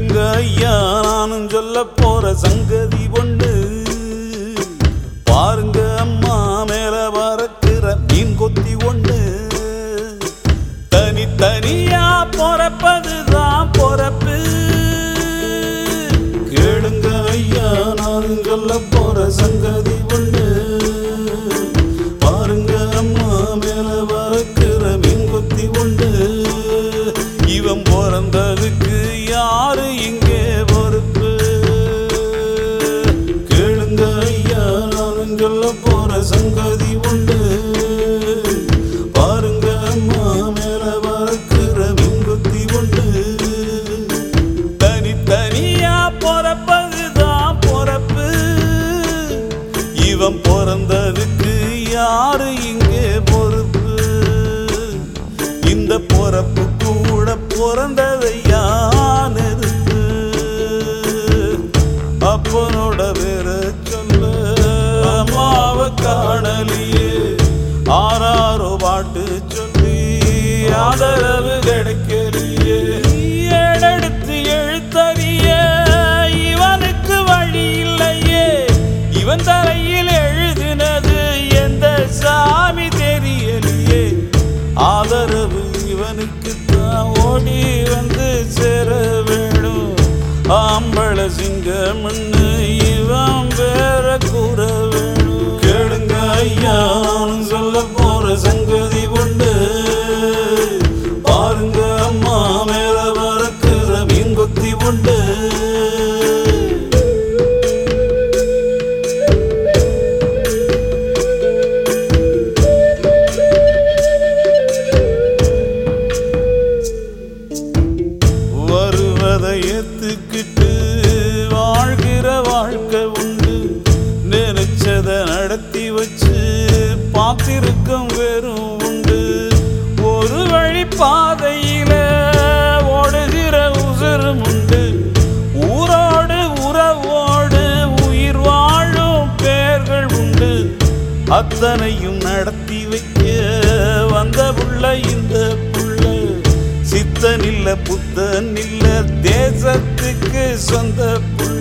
கேளுங்க ஐயா நானும் சொல்ல போற சங்கதி ஒண்ணு பாருங்க அம்மா மேல பறக்கிற மீன் கொத்தி ஒண்ணு தனி தனியா பொறப்பதுதான் பொறப்பு கேளுங்க ஐயா நானும் சொல்ல போற சங்கதி ஒண்ணு பாருங்க அம்மா மேல பறக்கிற மீன் கொத்தி ஒண்ணு இவன் பிறந்ததுக்கு யாரு இங்கே பொறுப்பு கேளுங்க ஐயா நானும் சொல்ல போற சங்கதி உண்டு பாருங்க அம்மா மேல பறக்கிற மின்குத்தி உண்டு தனித்தனியா பொறப்பதுதான் பொறப்பு இவன் பிறந்ததுக்கு யாரு இங்கே பொறுப்பு இந்த பொறப்பு கூட பிறந்ததை யான் நெருப்பு அப்பனோட பேர சொல்ல அம்மாவை காணலியே ஆறாரோ பாட்டு சொல்லி ஆதரவு கிடைக்கலையே ஏடெடுத்து எழுத்தறிய இவனுக்கு வழி இல்லையே இவன் தலையில் எழுதினது எந்த சாமி தெரியலையே ஆதரவு இவனுக்கு தான் ஓடி வந்து சேர வேணும் ஆம்பள சிங்கம்னு இவன் வேற கூற வேணும் கேளுங்க ஐயா நானும் சொல்ல போற சங்கதி உண்டு பாருங்க அம்மா மேல பறக்கிற மீன் கொத்தி உண்டு வருவதை ஏத்துக்கிட்டு வாழ்கிற வாழ்க்கை உண்டு நினைச்சத நடத்தி வச்சு பார்த்திருக்கும் வெறும் உண்டு ஒரு வழி பாதையில ஓடுகிற உசுரும் உண்டு ஊரோடு உறவோடு உயிர் வாழும் பேர்கள் உண்டு அத்தனையும் நடத்தி வைக்க வந்த புள்ள இந்த புள்ள சித்தன் இல்ல புத்தன் இல்ல தேசத்துக்கு சொந்த புள்ள